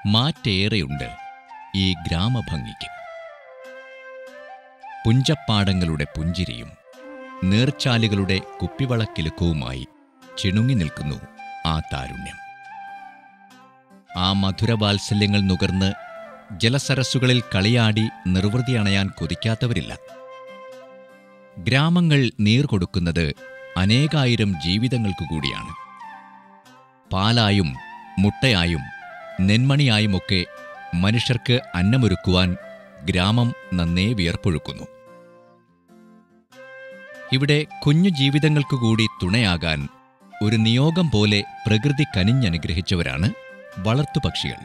മാറ്റേറെയുണ്ട് ഈ ഗ്രാമഭംഗിക്ക് പുഞ്ചപ്പാടങ്ങളുടെ പുഞ്ചിരിയും നീർച്ചാലുകളുടെ കുപ്പിവളക്കിലുക്കവുമായി ചിണുങ്ങി നിൽക്കുന്നു ആ താരുണ്യം ആ മധുരവാത്സല്യങ്ങൾ നുകർന്ന് ജലസരസ്സുകളിൽ കളിയാടി നിർവൃതി അണയാൻ കൊതിക്കാത്തവരില്ല ഗ്രാമങ്ങൾ നീർ കൊടുക്കുന്നത് അനേകായിരം ജീവിതങ്ങൾക്കു കൂടിയാണ് പാലായും മുട്ടയായും നെന്മണിയായുമൊക്കെ മനുഷ്യർക്ക് അന്നമൊരുക്കുവാൻ ഗ്രാമം നന്നേ വിയർപ്പൊഴുക്കുന്നു ഇവിടെ കുഞ്ഞു ജീവിതങ്ങൾക്കു കൂടി തുണയാകാൻ ഒരു നിയോഗം പോലെ പ്രകൃതി കനിഞ്ഞനുഗ്രഹിച്ചവരാണ് വളർത്തുപക്ഷികൾ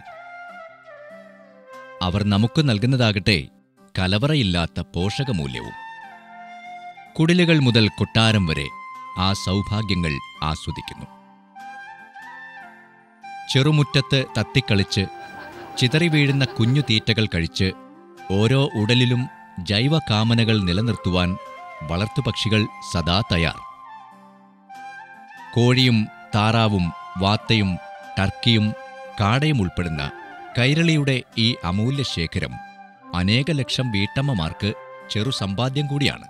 അവർ നമുക്ക് നൽകുന്നതാകട്ടെ കലവറയില്ലാത്ത പോഷകമൂല്യവും കുടിലുകൾ മുതൽ കൊട്ടാരം വരെ ആ സൗഭാഗ്യങ്ങൾ ആസ്വദിക്കുന്നു ചെറുമുറ്റത്ത് തത്തിക്കളിച്ച് ചിതറി വീഴുന്ന കുഞ്ഞു തീറ്റകൾ കഴിച്ച് ഓരോ ഉടലിലും ജൈവകാമനകൾ നിലനിർത്തുവാൻ വളർത്തുപക്ഷികൾ സദാ തയ്യാർ കോഴിയും താറാവും വാത്തയും ടർക്കിയും കാടയും ഉൾപ്പെടുന്ന കൈരളിയുടെ ഈ അമൂല്യ ശേഖരം അനേക ലക്ഷം വീട്ടമ്മമാർക്ക് ചെറു സമ്പാദ്യം കൂടിയാണ്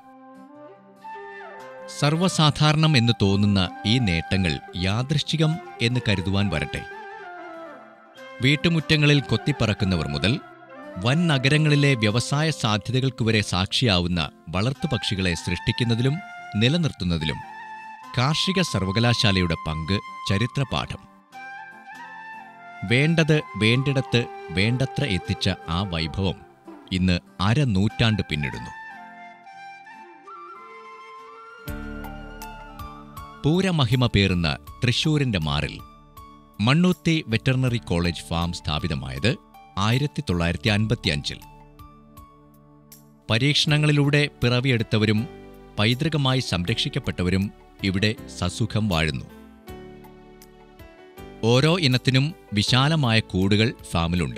സർവ്വസാധാരണം എന്ന് തോന്നുന്ന ഈ നേട്ടങ്ങൾ യാദൃശ്ചികം എന്ന് കരുതുവാൻ വരട്ടെ വീട്ടുമുറ്റങ്ങളിൽ കൊത്തിപ്പറക്കുന്നവർ മുതൽ വൻ നഗരങ്ങളിലെ വ്യവസായ സാധ്യതകൾക്ക് വരെ സാക്ഷിയാവുന്ന വളർത്തുപക്ഷികളെ സൃഷ്ടിക്കുന്നതിലും നിലനിർത്തുന്നതിലും കാർഷിക സർവകലാശാലയുടെ പങ്ക് ചരിത്രപാഠം വേണ്ടത് വേണ്ടിടത്ത് വേണ്ടത്ര എത്തിച്ച ആ വൈഭവം ഇന്ന് അരനൂറ്റാണ്ട് പിന്നിടുന്നു പൂരമഹിമ പേറുന്ന തൃശൂരിന്റെ മാറിൽ മണ്ണൂത്തി വെറ്ററിനറി കോളേജ് ഫാം സ്ഥാപിതമായത് ആയിരത്തി തൊള്ളായിരത്തി അൻപത്തിയഞ്ചിൽ പരീക്ഷണങ്ങളിലൂടെ പിറവിയെടുത്തവരും പൈതൃകമായി സംരക്ഷിക്കപ്പെട്ടവരും ഇവിടെ സസുഖം വാഴുന്നു ഓരോ ഇനത്തിനും വിശാലമായ കൂടുകൾ ഫാമിലുണ്ട്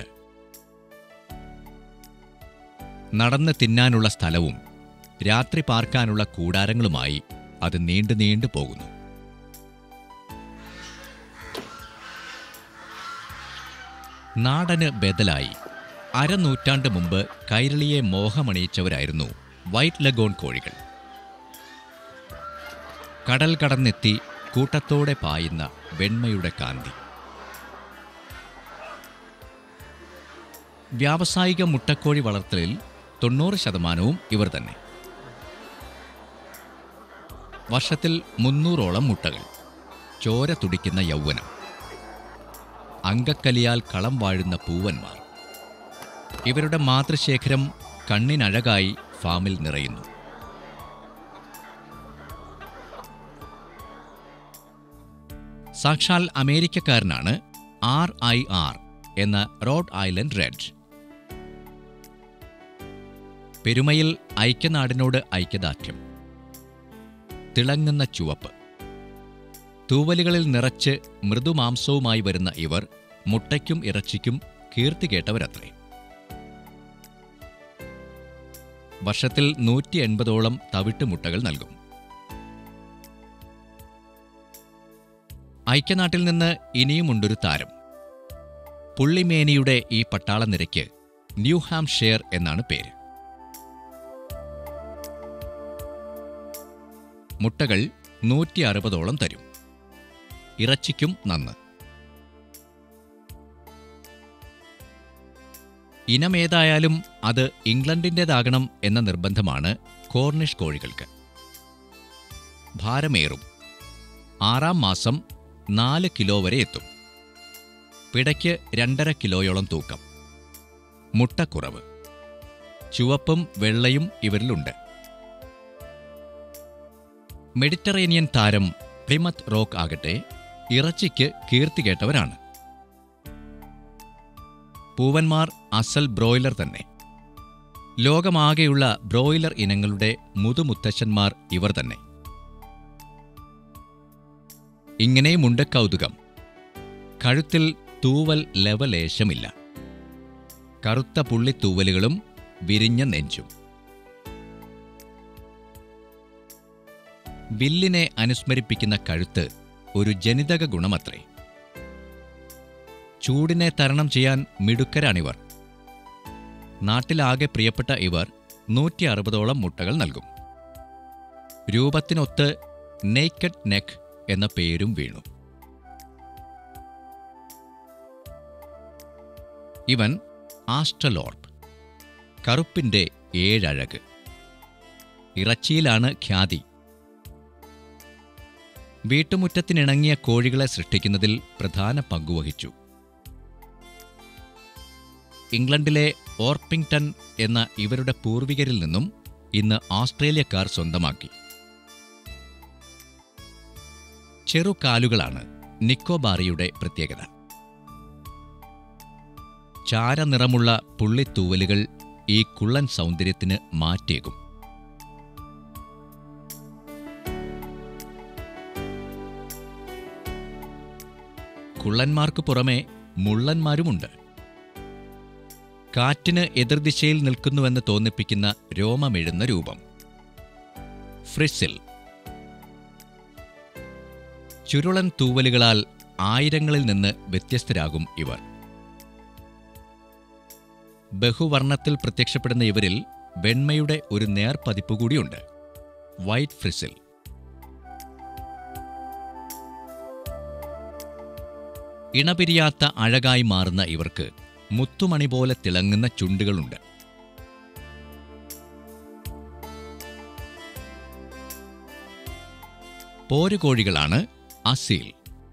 നടന്ന് തിന്നാനുള്ള സ്ഥലവും രാത്രി പാർക്കാനുള്ള കൂടാരങ്ങളുമായി അത് നീണ്ടു നീണ്ടു പോകുന്നു നാടന് ബദലായി അരനൂറ്റാണ്ട് മുമ്പ് കൈരളിയെ മോഹമണിയിച്ചവരായിരുന്നു വൈറ്റ് ലഗോൺ കോഴികൾ കടൽ കടന്നെത്തി കൂട്ടത്തോടെ പായുന്ന വെണ്മയുടെ കാന്തി വ്യാവസായിക മുട്ടക്കോഴി വളർത്തലിൽ തൊണ്ണൂറ് ശതമാനവും ഇവർ തന്നെ വർഷത്തിൽ മുന്നൂറോളം മുട്ടകൾ ചോര തുടിക്കുന്ന യൗവനം അങ്കക്കലിയാൽ കളം വാഴുന്ന പൂവന്മാർ ഇവരുടെ മാതൃശേഖരം കണ്ണിനഴകായി ഫാമിൽ നിറയുന്നു സാക്ഷാൽ അമേരിക്കക്കാരനാണ് ആർ ഐ ആർ എന്ന റോഡ് ഐലൻഡ് റെഡ് പെരുമയിൽ ഐക്യനാടിനോട് ഐക്യദാർഢ്യം തിളങ്ങുന്ന ചുവപ്പ് തൂവലുകളിൽ നിറച്ച് മൃദുമാംസവുമായി വരുന്ന ഇവർ മുട്ടയ്ക്കും ഇറച്ചിക്കും കീർത്തി കേട്ടവരത്രേ വർഷത്തിൽ നൂറ്റി എൺപതോളം തവിട്ട് മുട്ടകൾ നൽകും ഐക്യനാട്ടിൽ നിന്ന് ഇനിയുമുണ്ടൊരു താരം പുള്ളിമേനിയുടെ ഈ പട്ടാള നിരയ്ക്ക് ന്യൂഹാംഷെയർ എന്നാണ് പേര് മുട്ടകൾ നൂറ്റി അറുപതോളം തരും ഇറച്ചിക്കും നന്ന് ഇനമേതായാലും അത് ഇംഗ്ലണ്ടിൻ്റെതാകണം എന്ന നിർബന്ധമാണ് കോർണിഷ് കോഴികൾക്ക് ഭാരമേറും ആറാം മാസം നാല് കിലോ വരെ എത്തും പിടയ്ക്ക് രണ്ടര കിലോയോളം തൂക്കം മുട്ടക്കുറവ് ചുവപ്പും വെള്ളയും ഇവരിലുണ്ട് മെഡിറ്ററേനിയൻ താരം പ്ലിമത്ത് റോക്ക് ആകട്ടെ ഇറച്ചിക്ക് കീർത്തി കേട്ടവരാണ് പൂവന്മാർ അസൽ ബ്രോയിലർ തന്നെ ലോകമാകെയുള്ള ബ്രോയിലർ ഇനങ്ങളുടെ മുതുമുത്തശ്ശന്മാർ ഇവർ തന്നെ ഇങ്ങനെയുമുണ്ട് കൗതുകം കഴുത്തിൽ തൂവൽ ലവലേശമില്ല കറുത്ത പുള്ളിത്തൂവലുകളും വിരിഞ്ഞ നെഞ്ചും വില്ലിനെ അനുസ്മരിപ്പിക്കുന്ന കഴുത്ത് ഒരു ജനിതക ഗുണമത്രേ ചൂടിനെ തരണം ചെയ്യാൻ മിടുക്കരാണിവർ നാട്ടിലാകെ പ്രിയപ്പെട്ട ഇവർ നൂറ്റി അറുപതോളം മുട്ടകൾ നൽകും രൂപത്തിനൊത്ത് നെയ്ക്കഡ് നെക്ക് എന്ന പേരും വീണു ഇവൻ ആസ്ട്രലോർപ്പ് കറുപ്പിന്റെ ഏഴഴക് ഇറച്ചിയിലാണ് ഖ്യാതി വീട്ടുമുറ്റത്തിനിണങ്ങിയ കോഴികളെ സൃഷ്ടിക്കുന്നതിൽ പ്രധാന പങ്കുവഹിച്ചു ഇംഗ്ലണ്ടിലെ ഓർപ്പിംഗ്ടൺ എന്ന ഇവരുടെ പൂർവികരിൽ നിന്നും ഇന്ന് ഓസ്ട്രേലിയക്കാർ സ്വന്തമാക്കി ചെറുകാലുകളാണ് നിക്കോബാറിയുടെ പ്രത്യേകത ചാരനിറമുള്ള പുള്ളിത്തൂവലുകൾ ഈ കുള്ളൻ സൗന്ദര്യത്തിന് മാറ്റേകും കുള്ളന്മാർക്ക് പുറമെ മുള്ളന്മാരുമുണ്ട് കാറ്റിന് എതിർദിശയിൽ നിൽക്കുന്നുവെന്ന് തോന്നിപ്പിക്കുന്ന രോമമെഴുന്ന രൂപം ഫ്രിസിൽ ചുരുളൻ തൂവലുകളാൽ ആയിരങ്ങളിൽ നിന്ന് വ്യത്യസ്തരാകും ഇവർ ബഹുവർണ്ണത്തിൽ പ്രത്യക്ഷപ്പെടുന്ന ഇവരിൽ വെണ്മയുടെ ഒരു നേർപതിപ്പ് കൂടിയുണ്ട് വൈറ്റ് ഫ്രിസിൽ ഇണപിരിയാത്ത അഴകായി മാറുന്ന ഇവർക്ക് മുത്തുമണി പോലെ തിളങ്ങുന്ന ചുണ്ടുകളുണ്ട് പോരുകോഴികളാണ് അസീൽ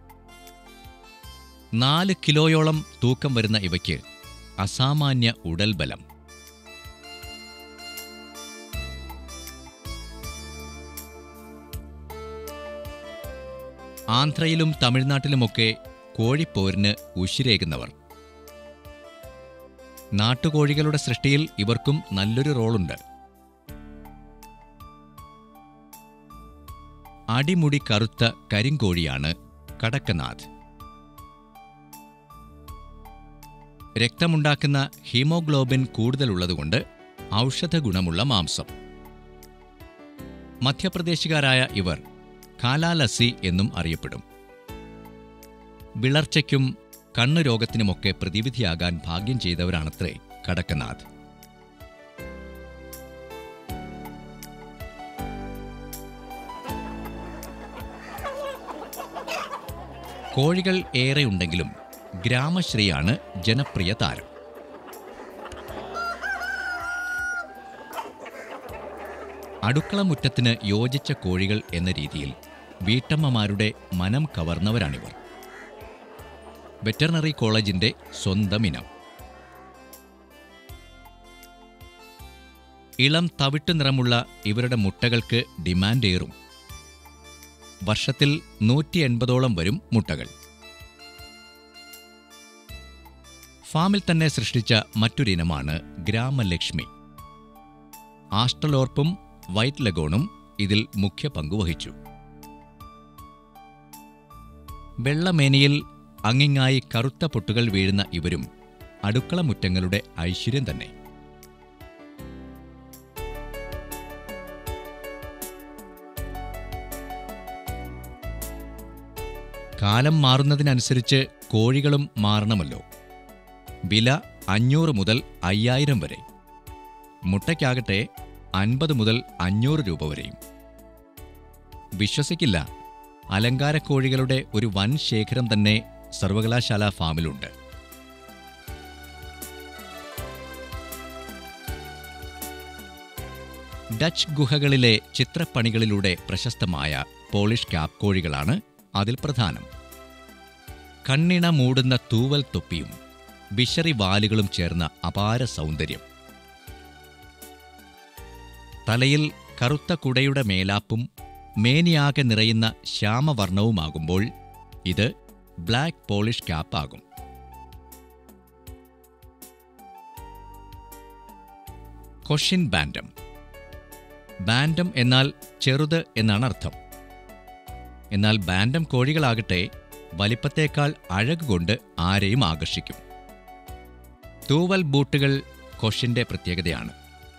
നാല് കിലോയോളം തൂക്കം വരുന്ന ഇവയ്ക്ക് അസാമാന്യ ഉടൽബലം ആന്ധ്രയിലും തമിഴ്നാട്ടിലുമൊക്കെ കോഴിപ്പോരിന് ഉശിരേകുന്നവർ നാട്ടുകോഴികളുടെ സൃഷ്ടിയിൽ ഇവർക്കും നല്ലൊരു റോളുണ്ട് അടിമുടി കറുത്ത കരിങ്കോഴിയാണ് കടക്കനാഥ് രക്തമുണ്ടാക്കുന്ന ഹീമോഗ്ലോബിൻ കൂടുതലുള്ളതുകൊണ്ട് ഔഷധ ഗുണമുള്ള മാംസം മധ്യപ്രദേശുകാരായ ഇവർ കാലാലസി എന്നും അറിയപ്പെടും വിളർച്ചയ്ക്കും കണ്ണുരോഗത്തിനുമൊക്കെ പ്രതിവിധിയാകാൻ ഭാഗ്യം ചെയ്തവരാണത്രേ കടക്കനാഥ് കോഴികൾ ഏറെയുണ്ടെങ്കിലും ഗ്രാമശ്രീയാണ് ജനപ്രിയ താരം അടുക്കളമുറ്റത്തിന് യോജിച്ച കോഴികൾ എന്ന രീതിയിൽ വീട്ടമ്മമാരുടെ മനം കവർന്നവരാണിവർ വെറ്ററിനറി കോളേജിന്റെ സ്വന്തം ഇനം ഇളം തവിട്ട് നിറമുള്ള ഇവരുടെ മുട്ടകൾക്ക് ഡിമാൻഡ് ഏറും വർഷത്തിൽ നൂറ്റി എൺപതോളം വരും മുട്ടകൾ ഫാമിൽ തന്നെ സൃഷ്ടിച്ച മറ്റൊരിനമാണ് ഗ്രാമലക്ഷ്മി ആസ്ട്രലോർപ്പും വൈറ്റ് ലഗോണും ഇതിൽ മുഖ്യ പങ്കുവഹിച്ചു വെള്ളമേനിയിൽ അങ്ങിങ്ങായി കറുത്ത പൊട്ടുകൾ വീഴുന്ന ഇവരും അടുക്കള മുറ്റങ്ങളുടെ ഐശ്വര്യം തന്നെ കാലം മാറുന്നതിനനുസരിച്ച് കോഴികളും മാറണമല്ലോ വില അഞ്ഞൂറ് മുതൽ അയ്യായിരം വരെ മുട്ടയ്ക്കാകട്ടെ അൻപത് മുതൽ അഞ്ഞൂറ് രൂപ വരെയും വിശ്വസിക്കില്ല അലങ്കാര കോഴികളുടെ ഒരു വൻ ശേഖരം തന്നെ സർവകലാശാല ഫാമിലുണ്ട് ഡച്ച് ഗുഹകളിലെ ചിത്രപ്പണികളിലൂടെ പ്രശസ്തമായ പോളിഷ് ക്യാപ് കോഴികളാണ് അതിൽ പ്രധാനം കണ്ണിണ മൂടുന്ന തൂവൽ തൊപ്പിയും വിശറി വാലുകളും ചേർന്ന അപാര സൗന്ദര്യം തലയിൽ കറുത്ത കുടയുടെ മേലാപ്പും മേനിയാകെ നിറയുന്ന ശ്യാമവർണവുമാകുമ്പോൾ ഇത് ബ്ലാക്ക് പോളിഷ് ക്യാപ്പ് ആകും കൊഷിൻ ബാൻഡം ബാൻഡം എന്നാൽ ചെറുത് എന്നാണ് അർത്ഥം എന്നാൽ ബാൻഡം കോഴികളാകട്ടെ വലിപ്പത്തേക്കാൾ അഴക് കൊണ്ട് ആരെയും ആകർഷിക്കും തൂവൽ ബൂട്ടുകൾ കൊഷിന്റെ പ്രത്യേകതയാണ്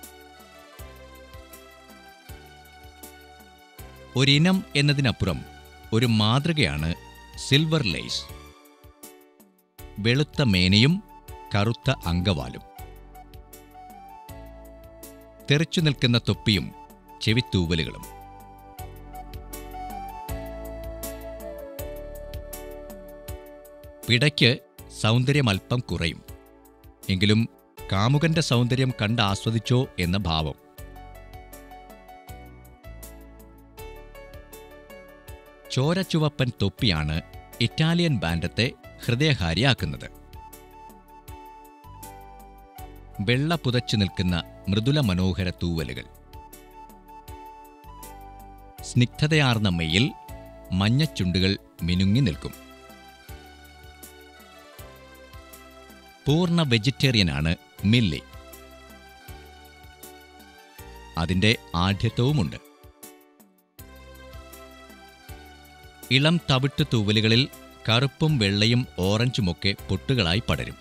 ഒരിനം എന്നതിനപ്പുറം ഒരു മാതൃകയാണ് സിൽവർ ലേസ് വെളുത്ത മേനയും കറുത്ത അങ്കവാലും തെറിച്ചു നിൽക്കുന്ന തൊപ്പിയും ചെവിത്തൂവലുകളും പിടയ്ക്ക് സൗന്ദര്യം അല്പം കുറയും എങ്കിലും കാമുകന്റെ സൗന്ദര്യം കണ്ട് ആസ്വദിച്ചോ എന്ന ഭാവം ചോരച്ചുവപ്പൻ തൊപ്പിയാണ് ഇറ്റാലിയൻ ബാൻഡത്തെ ഹൃദയഹാരിയാക്കുന്നത് വെള്ള പുതച്ചു നിൽക്കുന്ന മൃദുല മനോഹര തൂവലുകൾ സ്നിഗ്ധതയാർന്ന മെയിൽ മഞ്ഞച്ചുണ്ടുകൾ മിനുങ്ങി നിൽക്കും പൂർണ്ണ വെജിറ്റേറിയനാണ് മില്ലി അതിന്റെ ആഢ്യത്വവുമുണ്ട് ഇളം തവിട്ട് തൂവലുകളിൽ കറുപ്പും വെള്ളയും ഓറഞ്ചുമൊക്കെ പൊട്ടുകളായി പടരും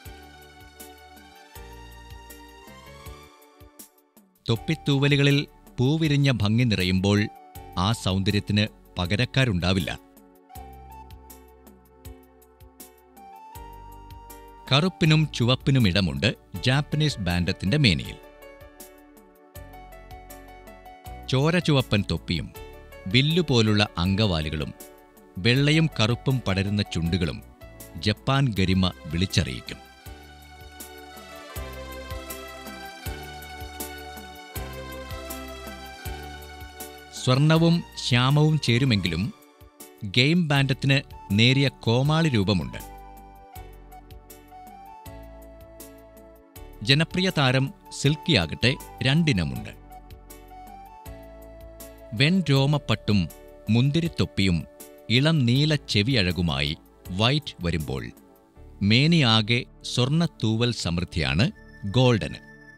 തൊപ്പിത്തൂവലുകളിൽ പൂവിരിഞ്ഞ ഭംഗി നിറയുമ്പോൾ ആ സൗന്ദര്യത്തിന് പകരക്കാരുണ്ടാവില്ല കറുപ്പിനും ചുവപ്പിനും ഇടമുണ്ട് ജാപ്പനീസ് ബാൻഡത്തിന്റെ മേനിയിൽ ചോരചുവപ്പൻ തൊപ്പിയും വില്ലുപോലുള്ള അങ്കവാലുകളും വെള്ളയും കറുപ്പും പടരുന്ന ചുണ്ടുകളും ജപ്പാൻ ഗരിമ വിളിച്ചറിയിക്കും സ്വർണവും ശ്യാമവും ചേരുമെങ്കിലും ഗെയിം ബാൻഡത്തിന് നേരിയ കോമാളി രൂപമുണ്ട് ജനപ്രിയ താരം സിൽക്കിയാകട്ടെ രണ്ടിനമുണ്ട് വെൺരോമപ്പട്ടും മുന്തിരിത്തൊപ്പിയും ഇളം നീല ചെവിയഴകുമായി വൈറ്റ് വരുമ്പോൾ മേനിയാകെ സ്വർണ്ണത്തൂവൽ സമൃദ്ധിയാണ് ഗോൾഡന്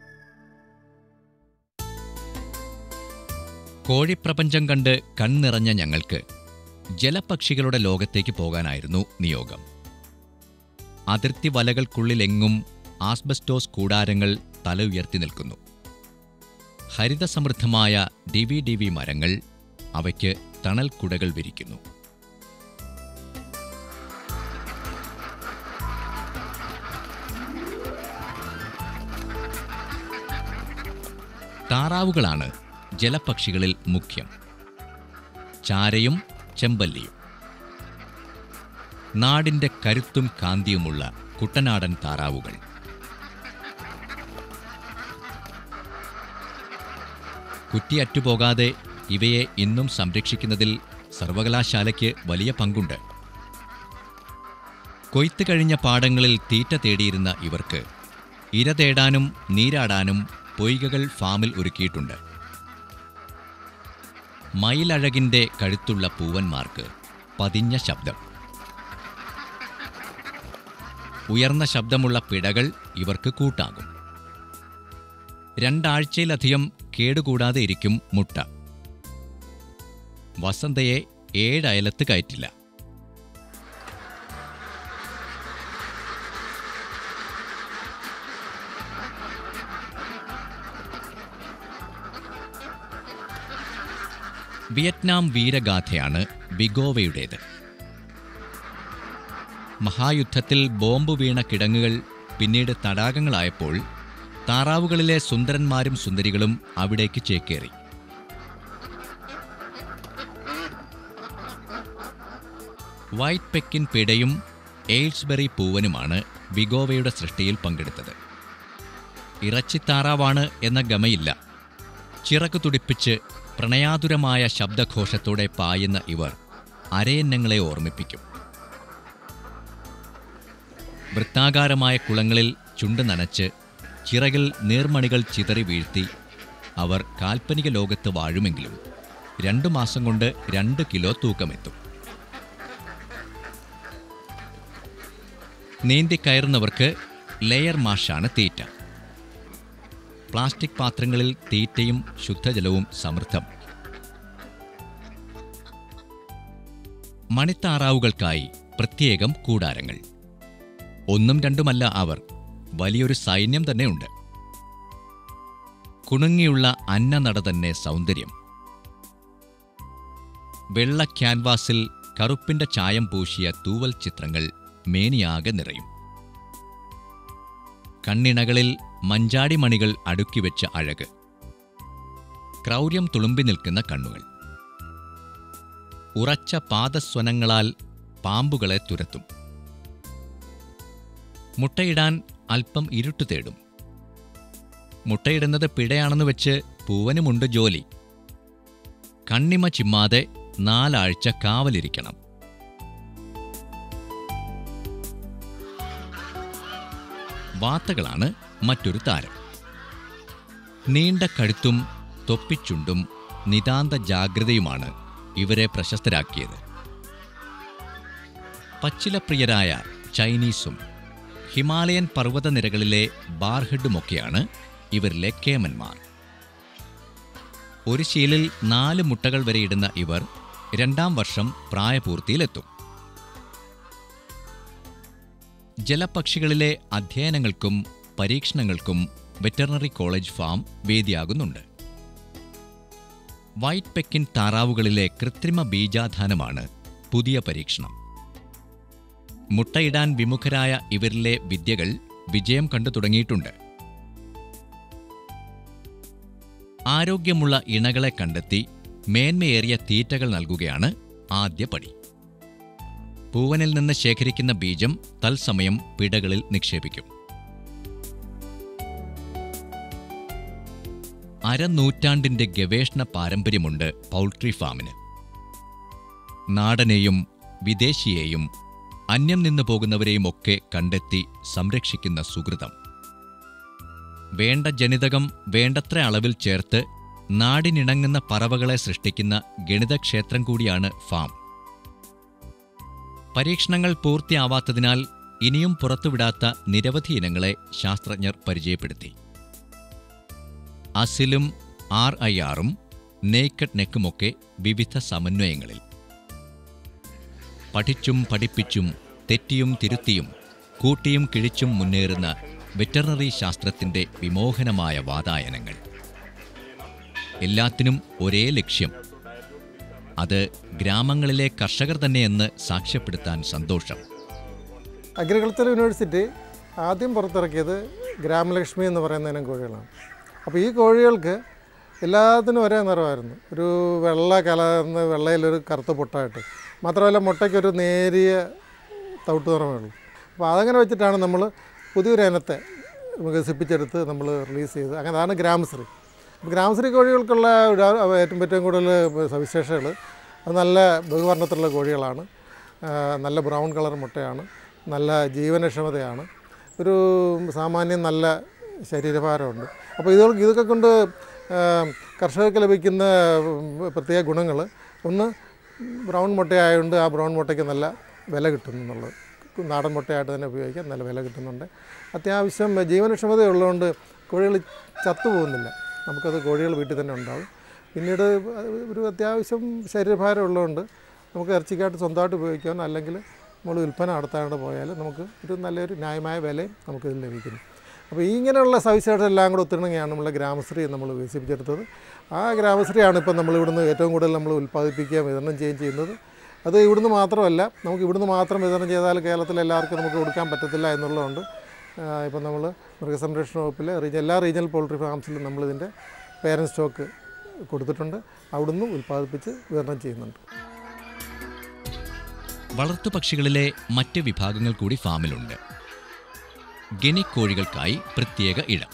കോഴിപ്രപഞ്ചം കണ്ട് കണ്ണിറഞ്ഞ ഞങ്ങൾക്ക് ജലപക്ഷികളുടെ ലോകത്തേക്ക് പോകാനായിരുന്നു നിയോഗം അതിർത്തി വലകൾക്കുള്ളിലെങ്ങും ആസ്ബസ്റ്റോസ് കൂടാരങ്ങൾ തല ഉയർത്തി നിൽക്കുന്നു ഹരിതസമൃദ്ധമായ ഡിവി ഡിവി മരങ്ങൾ അവയ്ക്ക് തണൽ കുടകൾ വിരിക്കുന്നു താറാവുകളാണ് ജലപക്ഷികളിൽ മുഖ്യം ചാരയും ചെമ്പല്ലിയും നാടിന്റെ കരുത്തും കാന്തിയുമുള്ള കുട്ടനാടൻ താറാവുകൾ കുറ്റിയറ്റുപോകാതെ ഇവയെ ഇന്നും സംരക്ഷിക്കുന്നതിൽ സർവകലാശാലയ്ക്ക് വലിയ പങ്കുണ്ട് കൊയ്ത്ത് കഴിഞ്ഞ പാടങ്ങളിൽ തീറ്റ തേടിയിരുന്ന ഇവർക്ക് ഇര തേടാനും നീരാടാനും പൊയ്കകൾ ഫാമിൽ ഒരുക്കിയിട്ടുണ്ട് മയിലഴകിന്റെ കഴുത്തുള്ള പൂവന്മാർക്ക് പതിഞ്ഞ ശബ്ദം ഉയർന്ന ശബ്ദമുള്ള പിടകൾ ഇവർക്ക് കൂട്ടാകും രണ്ടാഴ്ചയിലധികം കേടുകൂടാതെ ഇരിക്കും മുട്ട വസന്തയെ ഏഴയലത്ത് കയറ്റില്ല വിയറ്റ്നാം വീരഗാഥയാണ് വിഗോവയുടേത് മഹായുദ്ധത്തിൽ ബോംബ് വീണ കിടങ്ങുകൾ പിന്നീട് തടാകങ്ങളായപ്പോൾ താറാവുകളിലെ സുന്ദരന്മാരും സുന്ദരികളും അവിടേക്ക് ചേക്കേറി വൈറ്റ് പെക്കിൻ പിടയും എയ്ഡ്സ്ബെറി പൂവനുമാണ് വിഗോവയുടെ സൃഷ്ടിയിൽ പങ്കെടുത്തത് ഇറച്ചിത്താറാവാണ് എന്ന ഗമയില്ല ചിറകു തുടിപ്പിച്ച് പ്രണയാതുരമായ ശബ്ദഘോഷത്തോടെ പായുന്ന ഇവർ അരയന്നങ്ങളെ ഓർമ്മിപ്പിക്കും വൃത്താകാരമായ കുളങ്ങളിൽ ചുണ്ട് നനച്ച് ചിറകിൽ നീർമണികൾ ചിതറി വീഴ്ത്തി അവർ കാൽപ്പനിക ലോകത്ത് വാഴുമെങ്കിലും രണ്ടു മാസം കൊണ്ട് രണ്ട് കിലോ തൂക്കമെത്തും നീന്തിക്കയറുന്നവർക്ക് ലെയർ മാഷാണ് തീറ്റ പ്ലാസ്റ്റിക് പാത്രങ്ങളിൽ തീറ്റയും ശുദ്ധജലവും സമൃദ്ധം മണിത്താറാവുകൾക്കായി പ്രത്യേകം കൂടാരങ്ങൾ ഒന്നും രണ്ടുമല്ല അവർ വലിയൊരു സൈന്യം തന്നെയുണ്ട് കുണുങ്ങിയുള്ള അന്നനട തന്നെ സൗന്ദര്യം വെള്ള ക്യാൻവാസിൽ കറുപ്പിന്റെ ചായം പൂശിയ തൂവൽ ചിത്രങ്ങൾ മേനിയാകെ നിറയും കണ്ണിണകളിൽ മഞ്ചാടി മണികൾ അടുക്കിവെച്ച അഴക് ക്രൗര്യം തുളുമ്പി നിൽക്കുന്ന കണ്ണുകൾ ഉറച്ച പാദസ്വനങ്ങളാൽ പാമ്പുകളെ തുരത്തും മുട്ടയിടാൻ അല്പം ഇരുട്ടു തേടും മുട്ടയിടുന്നത് പിടയാണെന്ന് വെച്ച് പൂവനുമുണ്ട് ജോലി കണ്ണിമ ചിമ്മാതെ നാലാഴ്ച കാവലിരിക്കണം വാത്തകളാണ് മറ്റൊരു താരം നീണ്ട കഴുത്തും തൊപ്പിച്ചുണ്ടും നിതാന്ത ജാഗ്രതയുമാണ് ഇവരെ പ്രശസ്തരാക്കിയത് പച്ചിലപ്രിയരായ ചൈനീസും ഹിമാലയൻ പർവ്വതനിരകളിലെ ബാർഹെഡുമൊക്കെയാണ് ഇവരിലെ കേമന്മാർ ഒരു ശീലിൽ നാല് മുട്ടകൾ വരെ ഇടുന്ന ഇവർ രണ്ടാം വർഷം പ്രായപൂർത്തിയിലെത്തും ജലപക്ഷികളിലെ അധ്യയനങ്ങൾക്കും പരീക്ഷണങ്ങൾക്കും വെറ്ററിനറി കോളേജ് ഫാം വേദിയാകുന്നുണ്ട് വൈറ്റ് പെക്കിൻ താറാവുകളിലെ കൃത്രിമ ബീജാധാനമാണ് പുതിയ പരീക്ഷണം മുട്ടയിടാൻ വിമുഖരായ ഇവരിലെ വിദ്യകൾ വിജയം കണ്ടു തുടങ്ങിയിട്ടുണ്ട് ആരോഗ്യമുള്ള ഇണകളെ കണ്ടെത്തി മേന്മയേറിയ തീറ്റകൾ നൽകുകയാണ് ആദ്യ പടി പൂവനിൽ നിന്ന് ശേഖരിക്കുന്ന ബീജം തത്സമയം പിടകളിൽ നിക്ഷേപിക്കും അരനൂറ്റാണ്ടിന്റെ ഗവേഷണ പാരമ്പര്യമുണ്ട് പൗൾട്രി ഫാമിന് നാടനെയും വിദേശിയെയും അന്യം നിന്നു പോകുന്നവരെയും ഒക്കെ കണ്ടെത്തി സംരക്ഷിക്കുന്ന സുഹൃതം വേണ്ട ജനിതകം വേണ്ടത്ര അളവിൽ ചേർത്ത് നാടിനിണങ്ങുന്ന പറവകളെ സൃഷ്ടിക്കുന്ന ഗണിതക്ഷേത്രം കൂടിയാണ് ഫാം പരീക്ഷണങ്ങൾ പൂർത്തിയാവാത്തതിനാൽ ഇനിയും പുറത്തുവിടാത്ത നിരവധി ഇനങ്ങളെ ശാസ്ത്രജ്ഞർ പരിചയപ്പെടുത്തി അസിലും ആർ ഐ ആറും നേക്കഡ് നെക്കുമൊക്കെ വിവിധ സമന്വയങ്ങളിൽ പഠിച്ചും പഠിപ്പിച്ചും തെറ്റിയും തിരുത്തിയും കൂട്ടിയും കിഴിച്ചും മുന്നേറുന്ന വെറ്ററിനറി ശാസ്ത്രത്തിന്റെ വിമോഹനമായ വാതായനങ്ങൾ എല്ലാത്തിനും ഒരേ ലക്ഷ്യം അത് ഗ്രാമങ്ങളിലെ കർഷകർ തന്നെയെന്ന് സാക്ഷ്യപ്പെടുത്താൻ സന്തോഷം അഗ്രികൾച്ചർ യൂണിവേഴ്സിറ്റി ആദ്യം പുറത്തിറക്കിയത് ഗ്രാമലക്ഷ്മി എന്ന് പറയുന്ന ഇനം കോഴികളാണ് അപ്പോൾ ഈ കോഴികൾക്ക് എല്ലാത്തിനും ഒരേ നിറമായിരുന്നു ഒരു വെള്ള കലർന്ന് വെള്ളയിലൊരു കറുത്ത പൊട്ടായിട്ട് മാത്രമല്ല മുട്ടയ്ക്കൊരു നേരിയ തവിട്ട് നിറമേ ഉള്ളൂ അപ്പോൾ അതങ്ങനെ വെച്ചിട്ടാണ് നമ്മൾ പുതിയൊരു ഇനത്തെ വികസിപ്പിച്ചെടുത്ത് നമ്മൾ റിലീസ് ചെയ്ത് അങ്ങനെ അതാണ് ഗ്രാമശ്രീ അപ്പോൾ ഗ്രാമശ്രീ കോഴികൾക്കുള്ള ഒരു- ഏറ്റവും ഏറ്റവും കൂടുതൽ സവിശേഷതകൾ അത് നല്ല ബഹുവർണ്ണത്തിലുള്ള കോഴികളാണ് ആ, നല്ല ബ്രൗൺ കളർ മുട്ടയാണ് നല്ല ജീവനക്ഷമതയാണ് ഒരു സാമാന്യം നല്ല ശരീരഭാരമുണ്ട് അപ്പോൾ ഇത് ഇതൊക്കെ കൊണ്ട് ആ, കർഷകർക്ക് ലഭിക്കുന്ന ഉം, പ്രത്യേക ഗുണങ്ങൾ ഒന്ന് ബ്രൗൺ മുട്ടയായതുകൊണ്ട് ആ ബ്രൗൺ മുട്ടയ്ക്ക് നല്ല വില കിട്ടുന്നു എന്നുള്ളത് നാടൻ മുട്ടയായിട്ട് തന്നെ ഉപയോഗിക്കാം നല്ല വില കിട്ടുന്നുണ്ട് അത്യാവശ്യം ജീവനക്ഷമതയുള്ളതുകൊണ്ട് കോഴികൾ ചത്തുപോകുന്നില്ല നമുക്കത് കോഴികൾ വീട്ടിൽ തന്നെ ഉണ്ടാവും പിന്നീട് ഒരു അത്യാവശ്യം ശരീരഭാരം ഉള്ളതുകൊണ്ട് നമുക്ക് ഇറച്ചിക്കായിട്ട് സ്വന്തമായിട്ട് ഉപയോഗിക്കാൻ അല്ലെങ്കിൽ നമ്മൾ വിൽപ്പന നടത്താണ്ട് പോയാൽ നമുക്ക് ഒരു നല്ലൊരു ന്യായമായ വിലയും നമുക്കിതിൽ ലഭിക്കുന്നു അപ്പോൾ ഈ ഇങ്ങനെയുള്ള സവിശേഷത എല്ലാം കൂടെ ഒത്തിണങ്ങിയാണ് നമ്മളെ ഗ്രാമശ്രീ നമ്മൾ വികസിപ്പിച്ചെടുത്തത് ആ ഗ്രാമശ്രീയാണ് ഇപ്പം നമ്മൾ ഇവിടുന്ന് ഏറ്റവും കൂടുതൽ നമ്മൾ ഉൽപ്പാദിപ്പിക്കുകയും വിതരണം ചെയ്യുകയും ചെയ്യുന്നത് അത് ഇവിടുന്ന് മാത്രമല്ല നമുക്ക് ഇവിടുന്ന് മാത്രം വിതരണം ചെയ്താൽ കേരളത്തിൽ എല്ലാവർക്കും നമുക്ക് കൊടുക്കാൻ പറ്റത്തില്ല എന്നുള്ളതുകൊണ്ട് ഇപ്പം നമ്മൾ മൃഗസംരക്ഷണ വകുപ്പിലെ റീജ എല്ലാ റീജിയണൽ പോൾട്രി ഫാംസിലും നമ്മളിതിൻ്റെ പേരൻറ്റ് സ്റ്റോക്ക് കൊടുത്തിട്ടുണ്ട് അവിടുന്ന് ഉൽപ്പാദിപ്പിച്ച് വിതരണം ചെയ്യുന്നുണ്ട് വളർത്തുപക്ഷികളിലെ മറ്റ് വിഭാഗങ്ങൾ കൂടി ഫാമിലുണ്ട് ഗിനിക്കോഴികൾക്കായി പ്രത്യേക ഇടം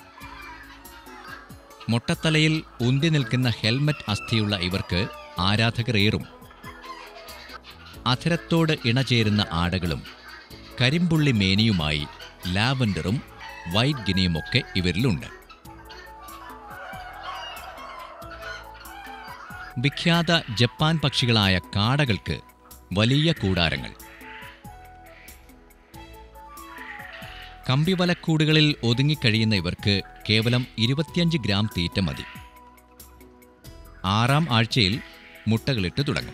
മൊട്ടത്തലയിൽ ഉന്തി നിൽക്കുന്ന ഹെൽമറ്റ് അസ്ഥിയുള്ള ഇവർക്ക് ആരാധകരേറും അധരത്തോട് ഇണചേരുന്ന ആടകളും കരിമ്പുള്ളി മേനിയുമായി ലാവൻഡറും വൈറ്റ് ഗിനിയുമൊക്കെ ഇവരിലുണ്ട് വിഖ്യാത ജപ്പാൻ പക്ഷികളായ കാടകൾക്ക് വലിയ കൂടാരങ്ങൾ കമ്പിവലക്കൂടുകളിൽ ഒതുങ്ങിക്കഴിയുന്ന ഇവർക്ക് കേവലം ഇരുപത്തിയഞ്ച് ഗ്രാം തീറ്റ മതി ആറാം ആഴ്ചയിൽ മുട്ടകളിട്ട് തുടങ്ങും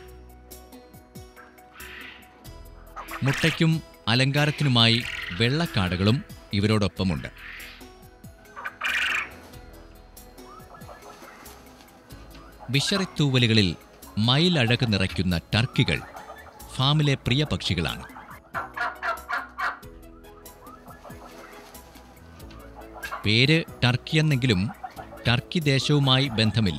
മുട്ടയ്ക്കും അലങ്കാരത്തിനുമായി വെള്ളക്കാടകളും ഇവരോടൊപ്പമുണ്ട് വിശറിത്തൂവലുകളിൽ മയിലഴക് നിറയ്ക്കുന്ന ടർക്കികൾ ഫാമിലെ പ്രിയ പക്ഷികളാണ് പേര് ടർക്കി എന്നെങ്കിലും ടർക്കി ദേശവുമായി ബന്ധമില്ല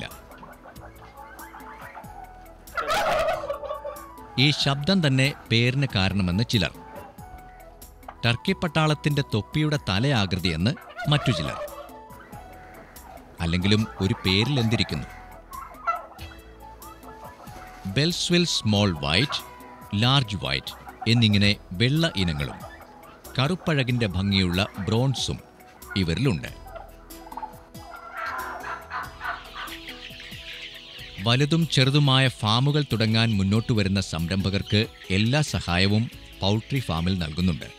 ഈ ശബ്ദം തന്നെ പേരിന് കാരണമെന്ന് ചിലർ ടർക്കി പട്ടാളത്തിന്റെ തൊപ്പിയുടെ തലയാകൃതിയെന്ന് മറ്റു ചിലർ അല്ലെങ്കിലും ഒരു പേരിൽ എന്തിരിക്കുന്നു Beltsville small white large white എന്നിങ്ങനെ വെള്ള ഇനങ്ങളും കറുപ്പഴകിന്റെ ഭംഗിയുള്ള ബ്രോൺസും ഇവരിലുണ്ട് വലുതും ചെറുതുമായ ഫാമുകൾ തുടങ്ങാൻ മുന്നോട്ടു വരുന്ന സംരംഭകർക്ക് എല്ലാ സഹായവും പൗൾട്രി ഫാമിൽ നൽകുന്നുണ്ട്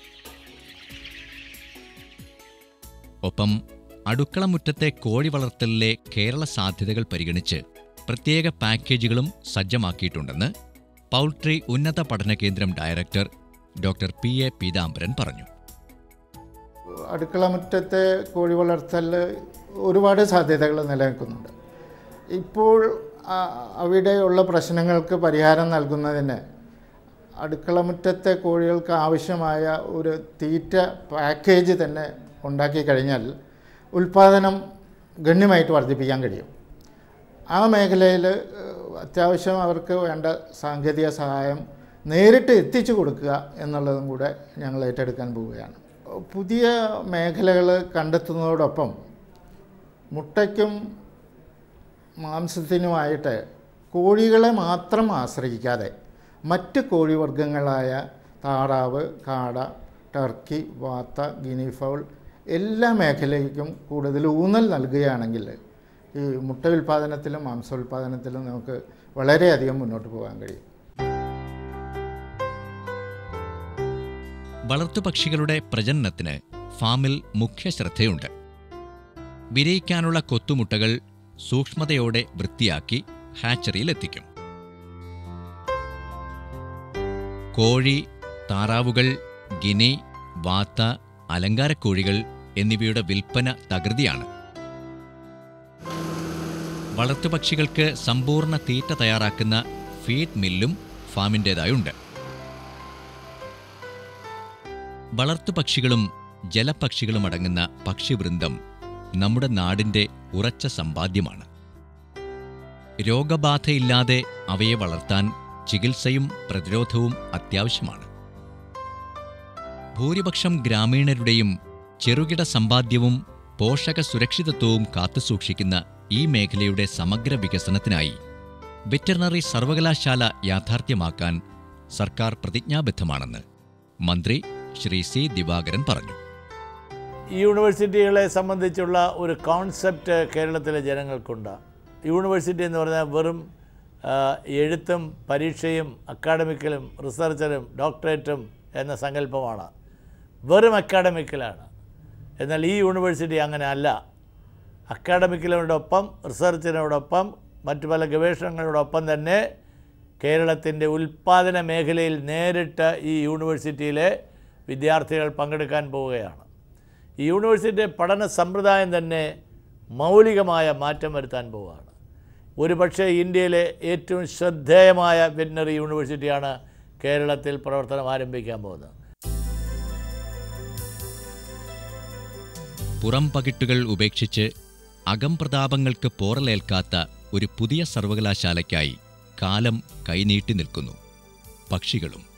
ഒപ്പം അടുക്കളമുറ്റത്തെ കോഴി വളർത്തലിലെ കേരള സാധ്യതകൾ പരിഗണിച്ച് പ്രത്യേക പാക്കേജുകളും സജ്ജമാക്കിയിട്ടുണ്ടെന്ന് പൗൾട്രി ഉന്നത പഠന കേന്ദ്രം director doctor P A Peethambaran പറഞ്ഞു അടുക്കള മുറ്റത്തെ കോഴി വളർത്തൽ ഒരുപാട് സാധ്യതകൾ നിലനിൽക്കുന്നുണ്ട് ഇപ്പോൾ ആ- അവിടെയുള്ള പ്രശ്നങ്ങൾക്ക് പരിഹാരം നൽകുന്നതിന് അടുക്കള മുറ്റത്തെ കോഴികൾക്ക് ആവശ്യമായ ഒരു തീറ്റ പാക്കേജ് തന്നെ ഉണ്ടാക്കി കഴിഞ്ഞാൽ ഉൽപ്പാദനം ഗണ്യമായിട്ട് വർദ്ധിപ്പിക്കാൻ കഴിയും ആ മേഖലയിൽ അത്യാവശ്യം അവർക്ക് വേണ്ട സാങ്കേതിക സഹായം നേരിട്ട് എത്തിച്ചു കൊടുക്കുക എന്നുള്ളതും കൂടെ ഞങ്ങൾ ഏറ്റെടുക്കാൻ പോവുകയാണ് പുതിയ മേഖലകൾ കണ്ടെത്തുന്നതോടൊപ്പം മുട്ടയ്ക്കും മാംസത്തിനുമായിട്ട് കോഴികളെ മാത്രം ആശ്രയിക്കാതെ മറ്റ് കോഴിവർഗ്ഗങ്ങളായ താറാവ് കാട ടർക്കി വാത്ത ഗിനി ഫൗൾ എല്ലാ മേഖലയ്ക്കും കൂടുതൽ ഊന്നൽ നൽകുകയാണെങ്കിൽ ഈ മുട്ട ഉൽപ്പാദനത്തിലും മാംസോൽപാദനത്തിലും നമുക്ക് വളരെയധികം മുന്നോട്ട് പോകാൻ കഴിയും വളർത്തുപക്ഷികളുടെ പ്രജനനത്തിന് ഫാമിൽ മുഖ്യ ശ്രദ്ധയുണ്ട് വിരയിക്കാനുള്ള കൊത്തുമുട്ടകൾ സൂക്ഷ്മതയോടെ വൃത്തിയാക്കി ഹാച്ചറിയിലെത്തിക്കും കോഴി താറാവുകൾ ഗിനി വാത്ത അലങ്കാരക്കോഴികൾ എന്നിവയുടെ വിൽപ്പന തകൃതിയാണ് വളർത്തുപക്ഷികൾക്ക് സമ്പൂർണ്ണ തീറ്റ തയ്യാറാക്കുന്ന ഫീഡ് മില്ലും ഫാമിൻ്റേതായുണ്ട് വളർത്തുപക്ഷികളും ജലപക്ഷികളും അടങ്ങുന്ന പക്ഷിവൃന്ദം നമ്മുടെ നാടിന്റെ ഉറച്ച സമ്പാദ്യമാണ് രോഗബാധയില്ലാതെ അവയെ വളർത്താൻ ചികിത്സയും പ്രതിരോധവും അത്യാവശ്യമാണ് ഭൂരിപക്ഷം ഗ്രാമീണരുടെയും ചെറുകിട സമ്പാദ്യവും പോഷക സുരക്ഷിതത്വവും കാത്തുസൂക്ഷിക്കുന്ന ഈ മേഖലയുടെ സമഗ്ര വികസനത്തിനായി വെറ്ററിനറി സർവകലാശാല യാഥാർത്ഥ്യമാക്കാൻ സർക്കാർ പ്രതിജ്ഞാബദ്ധമാണെന്ന് മന്ത്രി ശ്രീ സി ദിവാകരൻ പറഞ്ഞു ഈ യൂണിവേഴ്സിറ്റികളെ സംബന്ധിച്ചുള്ള ഒരു കോൺസെപ്റ്റ് കേരളത്തിലെ ജനങ്ങൾക്കുണ്ട് യൂണിവേഴ്സിറ്റി എന്ന് പറഞ്ഞാൽ വെറും ആ, എഴുത്തും പരീക്ഷയും അക്കാഡമിക്കലും റിസർച്ചറും ഡോക്ടറേറ്റും എന്ന സങ്കല്പമാണ് വെറും അക്കാഡമിക്കലാണ് എന്നാൽ ഈ യൂണിവേഴ്സിറ്റി അങ്ങനെ അല്ല അക്കാഡമിക്കിനോടൊപ്പം റിസർച്ചിനോടൊപ്പം മറ്റു പല ഗവേഷണങ്ങളോടൊപ്പം തന്നെ കേരളത്തിൻ്റെ ഉൽപ്പാദന മേഖലയിൽ നേരിട്ട് ഈ യൂണിവേഴ്സിറ്റിയിലെ വിദ്യാർത്ഥികൾ പങ്കെടുക്കാൻ പോവുകയാണ് ഈ യൂണിവേഴ്സിറ്റി പഠന സമ്പ്രദായം തന്നെ മൗലികമായ മാറ്റം വരുത്താൻ പോവുകയാണ് ഒരുപക്ഷെ ഇന്ത്യയിലെ ഏറ്റവും ശ്രദ്ധേയമായ വെറ്റിനറി യൂണിവേഴ്സിറ്റിയാണ് കേരളത്തിൽ പ്രവർത്തനം ആരംഭിക്കാൻ പോകുന്നത് പുറം പകിട്ടുകൾ ഉപേക്ഷിച്ച് അകംപ്രതാപങ്ങൾക്ക് പോറലേൽക്കാത്ത ഒരു പുതിയ സർവകലാശാലയ്ക്കായി കാലം കൈനീട്ടി നിൽക്കുന്നു പക്ഷികളും